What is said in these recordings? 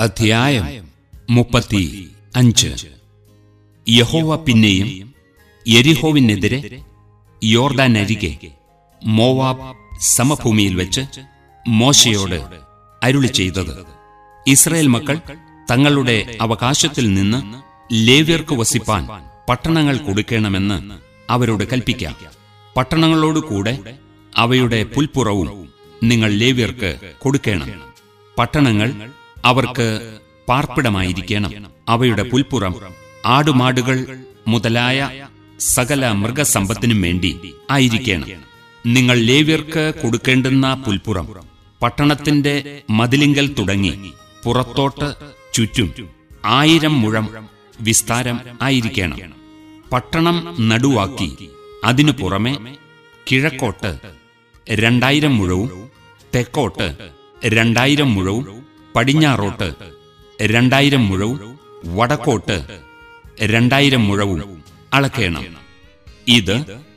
അധ്യായം മുപ്പത്തി അഞ്ച് യഹോവ പിന്നെയും യെരിഹോവിനെതിരെ യോർദാൻ അരികെ മോവാബ് സമഭൂമിയിൽ വെച്ച് മോശയോട് അരുളി ചെയ്തത് ഇസ്രയേൽ മക്കൾ തങ്ങളുടെ അവകാശത്തിൽ നിന്ന് ലേവ്യർക്ക് വസിപ്പാൻ പട്ടണങ്ങൾ കൊടുക്കണമെന്ന് അവരോട് കൽപ്പിക്കാം പട്ടണങ്ങളോടുകൂടെ അവയുടെ പുൽപ്പുറവും നിങ്ങൾ ലേവ്യർക്ക് കൊടുക്കണം പട്ടണങ്ങൾ അവർക്ക് പാർപ്പിടമായിരിക്കണം അവയുടെ പുൽപ്പുറം ആടുമാടുകൾ മുതലായ സകല മൃഗസമ്പത്തിനും വേണ്ടി ആയിരിക്കണം നിങ്ങൾ ലേവ്യർക്ക് കൊടുക്കേണ്ടുന്ന പുൽപ്പുറം പട്ടണത്തിന്റെ മതിലിങ്കൽ തുടങ്ങി പുറത്തോട്ട് ചുറ്റും ആയിരം മുഴം വിസ്താരം ആയിരിക്കണം പട്ടണം നടുവാക്കി അതിനു പുറമെ കിഴക്കോട്ട് രണ്ടായിരം മുഴവും തെക്കോട്ട് രണ്ടായിരം മുഴവും പടിഞ്ഞാറോട്ട് രണ്ടായിരം മുഴവും വടക്കോട്ട് രണ്ടായിരം മുഴവും അളക്കേണം ഇത്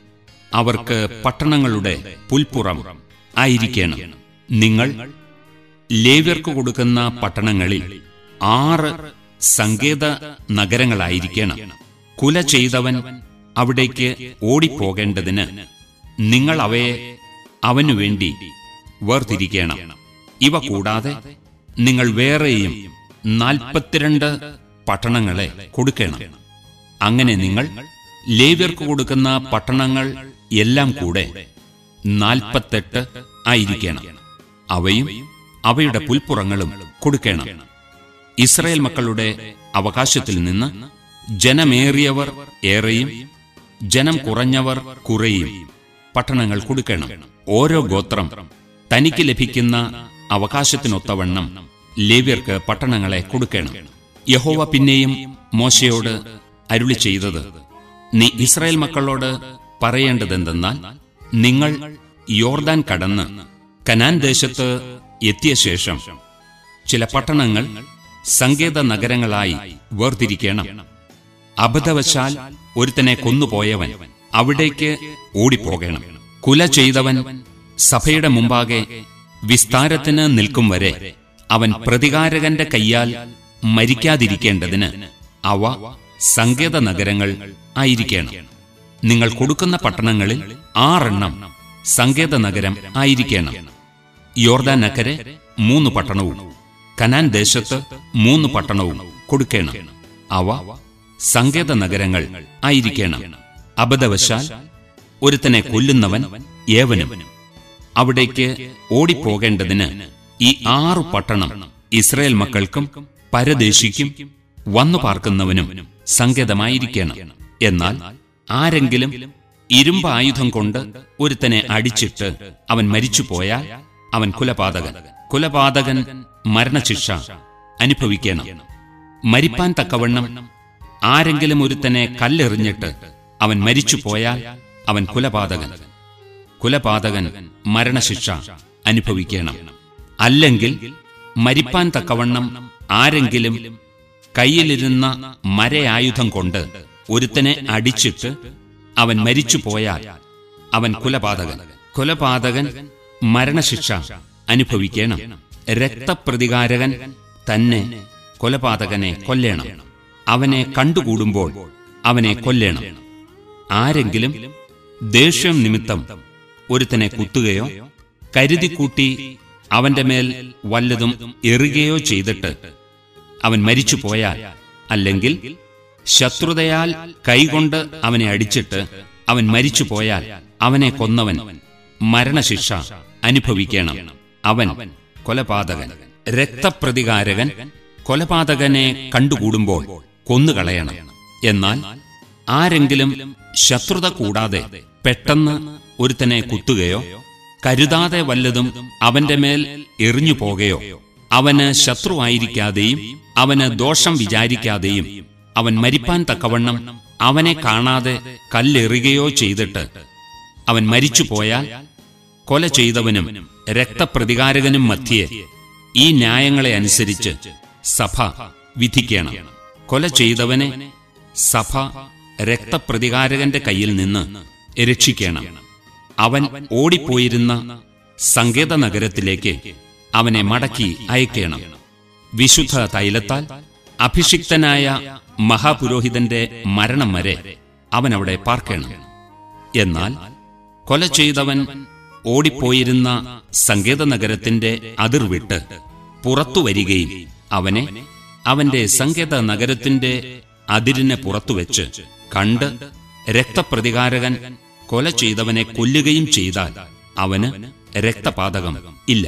അവർക്ക് പട്ടണങ്ങളുടെ പുൽപ്പുറം ആയിരിക്കണം നിങ്ങൾ ലേവ്യർക്ക് കൊടുക്കുന്ന പട്ടണങ്ങളിൽ ആറ് സങ്കേത നഗരങ്ങളായിരിക്കണം കുല ചെയ്തവൻ അവിടേക്ക് ഓടിപ്പോകേണ്ടതിന് നിങ്ങൾ അവയെ അവനു വേണ്ടി വേർതിരിക്കണം ഇവ കൂടാതെ നിങ്ങൾ വേറെയും നാൽപ്പത്തിരണ്ട് പട്ടണങ്ങളെ കൊടുക്കണം അങ്ങനെ നിങ്ങൾ ലേവ്യർക്ക് കൊടുക്കുന്ന പട്ടണങ്ങൾ എല്ലാം കൂടെ നാൽപ്പത്തെട്ട് ആയിരിക്കണം അവയും അവയുടെ പുൽപ്പുറങ്ങളും കൊടുക്കണം ഇസ്രായേൽ മക്കളുടെ അവകാശത്തിൽ നിന്ന് ജനമേറിയവർ ഏറെയും ജനം കുറഞ്ഞവർ കുറയും പട്ടണങ്ങൾ കൊടുക്കണം ഓരോ ഗോത്രം തനിക്ക് ലഭിക്കുന്ന അവകാശത്തിനൊത്തവണ്ണം ലേവ്യർക്ക് പട്ടണങ്ങളെ കൊടുക്കണം യഹോവ പിന്നെയും മോശയോട് അരുളി ചെയ്തത് നീ ഇസ്രായേൽ മക്കളോട് പറയേണ്ടതെന്തെന്നാൽ നിങ്ങൾ യോർദാൻ കടന്ന് കനാൻ ദേശത്ത് എത്തിയ ശേഷം ചില പട്ടണങ്ങൾ സങ്കേത നഗരങ്ങളായി വേർതിരിക്കണം അബദ്ധവശാൽ ഒരുത്തനെ കൊന്നുപോയവൻ അവിടേക്ക് ഓടിപ്പോകണം കുല ചെയ്തവൻ സഭയുടെ മുമ്പാകെ വിസ്താരത്തിന് നിൽക്കും വരെ അവൻ പ്രതികാരകന്റെ കയ്യാൽ മരിക്കാതിരിക്കേണ്ടതിന് അവ സങ്കേത നഗരങ്ങൾ ആയിരിക്കണം നിങ്ങൾ കൊടുക്കുന്ന പട്ടണങ്ങളിൽ ആറെണ്ണം സങ്കേത നഗരം ആയിരിക്കണം യോർദാൻ അക്കരെ മൂന്ന് പട്ടണവും കനാൻ ദേശത്ത് മൂന്ന് പട്ടണവും കൊടുക്കണം അവ സങ്കേത നഗരങ്ങൾ ആയിരിക്കണം അബദ്ധവശാൽ ഒരുത്തനെ കൊല്ലുന്നവൻ ഏവനും അവിടേക്ക് ഓടിപ്പോകേണ്ടതിന് ഈ ആറു പട്ടണം ഇസ്രായേൽ മക്കൾക്കും പരദേശിക്കും വന്നു പാർക്കുന്നവനും സങ്കേതമായിരിക്കണം എന്നാൽ ആരെങ്കിലും ഇരുമ്പ് ആയുധം കൊണ്ട് ഒരുത്തനെ അടിച്ചിട്ട് അവൻ മരിച്ചുപോയാൽ അവൻ കുലപാതകൻ കുലപാതകൻ മരണശിക്ഷ അനുഭവിക്കണം മരിപ്പാൻ തക്കവണ്ണം ആരെങ്കിലും ഒരുത്തനെ കല്ലെറിഞ്ഞിട്ട് അവൻ മരിച്ചുപോയാൽ അവൻ കുലപാതകൻ കുലപാതകൻ മരണശിക്ഷ അനുഭവിക്കണം അല്ലെങ്കിൽ മരിപ്പാൻ തക്കവണ്ണം ആരെങ്കിലും കയ്യിലിരുന്ന മരയായുധം കൊണ്ട് ഒരുത്തനെ അടിച്ചിട്ട് അവൻ മരിച്ചുപോയാൽ അവൻ കുലപാതകൻ കുലപാതകൻ മരണശിക്ഷ അനുഭവിക്കണം രക്തപ്രതികാരകൻ തന്നെ കൊലപാതകനെ കൊല്ലേണം അവനെ കണ്ടുകൂടുമ്പോൾ അവനെ കൊല്ലേണം ആരെങ്കിലും ദേഷ്യം നിമിത്തം ഒരുത്തനെ കുത്തുകയോ കരുതിക്കൂട്ടി അവന്റെ മേൽ വല്ലതും എറുകയോ ചെയ്തിട്ട് അവൻ മരിച്ചുപോയാൽ അല്ലെങ്കിൽ ശത്രുതയാൽ കൈകൊണ്ട് അവനെ അടിച്ചിട്ട് അവൻ മരിച്ചുപോയാൽ അവനെ കൊന്നവൻ മരണശിക്ഷ അനുഭവിക്കണം അവൻ കൊലപാതകൻ രക്തപ്രതികാരകൻ കൊലപാതകനെ കണ്ടുകൂടുമ്പോൾ കൊന്നുകളയണം എന്നാൽ ആരെങ്കിലും ശത്രുത കൂടാതെ പെട്ടെന്ന് ഒരുത്തനെ കുത്തുകയോ കരുതാതെ വല്ലതും അവന്റെ മേൽ എറിഞ്ഞു പോകയോ അവന് ശത്രുവായിരിക്കാതെയും അവന് ദോഷം വിചാരിക്കാതെയും അവൻ മരിപ്പാൻ തക്കവണ്ണം അവനെ കാണാതെ കല്ലെറിയുകയോ ചെയ്തിട്ട് അവൻ മരിച്ചുപോയാൽ കൊല ചെയ്തവനും രക്തപ്രതികാരകനും മധ്യേ ഈ ന്യായങ്ങളെ അനുസരിച്ച് സഭ വിധിക്കണം കൊല ചെയ്തവനെ സഭ രക്തപ്രതികാരകന്റെ കയ്യിൽ നിന്ന് രക്ഷിക്കണം അവൻ ഓടിപ്പോയിരുന്ന സങ്കേത നഗരത്തിലേക്ക് അവനെ മടക്കി അയക്കണം വിശുദ്ധ തൈലത്താൽ അഭിഷിക്തനായ മഹാപുരോഹിതന്റെ മരണം വരെ അവൻ അവിടെ പാർക്കണം എന്നാൽ കൊല ചെയ്തവൻ ഓടിപ്പോയിരുന്ന സങ്കേത നഗരത്തിന്റെ അതിർവിട്ട് പുറത്തു വരികയും അവനെ അവന്റെ സങ്കേത നഗരത്തിന്റെ അതിരിന് പുറത്തുവെച്ച് കണ്ട് രക്തപ്രതികാരകൻ കൊല ചെയ്തവനെ കൊല്ലുകയും ചെയ്താൽ അവന് രക്തപാതകം ഇല്ല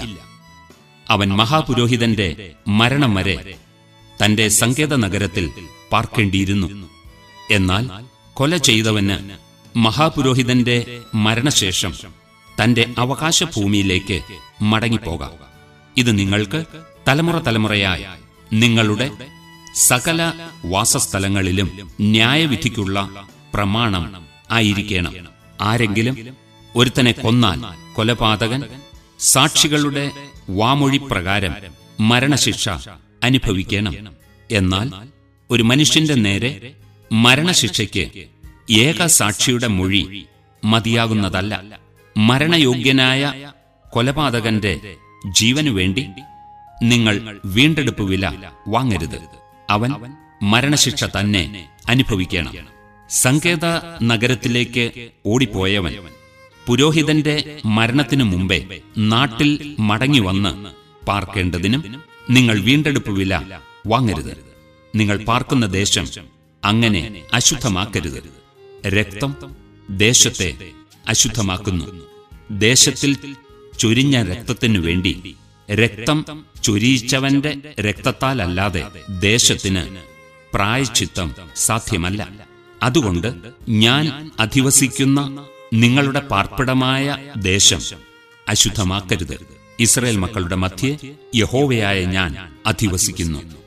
അവൻ മഹാപുരോഹിതന്റെ മരണം വരെ തന്റെ സങ്കേത നഗരത്തിൽ പാർക്കേണ്ടിയിരുന്നു എന്നാൽ കൊല ചെയ്തവന് മഹാപുരോഹിതന്റെ മരണശേഷം തന്റെ അവകാശ ഭൂമിയിലേക്ക് മടങ്ങിപ്പോകാം ഇത് നിങ്ങൾക്ക് തലമുറ തലമുറയായി നിങ്ങളുടെ സകല വാസസ്ഥലങ്ങളിലും ന്യായവിധിക്കുള്ള പ്രമാണം ആയിരിക്കണം ആരെങ്കിലും ഒരുത്തനെ കൊന്നാൽ കൊലപാതകൻ സാക്ഷികളുടെ വാമൊഴി പ്രകാരം മരണശിക്ഷ അനുഭവിക്കണം എന്നാൽ ഒരു മനുഷ്യന്റെ നേരെ മരണശിക്ഷയ്ക്ക് ഏക സാക്ഷിയുടെ മൊഴി മതിയാകുന്നതല്ല മരണയോഗ്യനായ കൊലപാതകന്റെ ജീവനു വേണ്ടി നിങ്ങൾ വീണ്ടെടുപ്പ് വില വാങ്ങരുത് അവൻ മരണശിക്ഷ തന്നെ അനുഭവിക്കണം സങ്കേത നഗരത്തിലേക്ക് ഓടിപ്പോയവൻ പുരോഹിതന്റെ മരണത്തിനു മുമ്പേ നാട്ടിൽ മടങ്ങി വന്ന് പാർക്കേണ്ടതിനും നിങ്ങൾ വീണ്ടെടുപ്പ് വില വാങ്ങരുത് നിങ്ങൾ പാർക്കുന്ന ദേശം അങ്ങനെ അശുദ്ധമാക്കരുത് രക്തം ദേശത്തെ അശുദ്ധമാക്കുന്നു ദേശത്തിൽ ചൊരിഞ്ഞ രക്തത്തിനു വേണ്ടി രക്തം ചൊരിയിച്ചവന്റെ രക്തത്താലല്ലാതെ ദേശത്തിന് പ്രായച്ചിത്തം സാധ്യമല്ല അതുകൊണ്ട് ഞാൻ അധിവസിക്കുന്ന നിങ്ങളുടെ പാർപ്പിടമായ ദേശം അശുദ്ധമാക്കരുത് ഇസ്രയേൽ മക്കളുടെ മധ്യേ യഹോവയായ ഞാൻ അധിവസിക്കുന്നു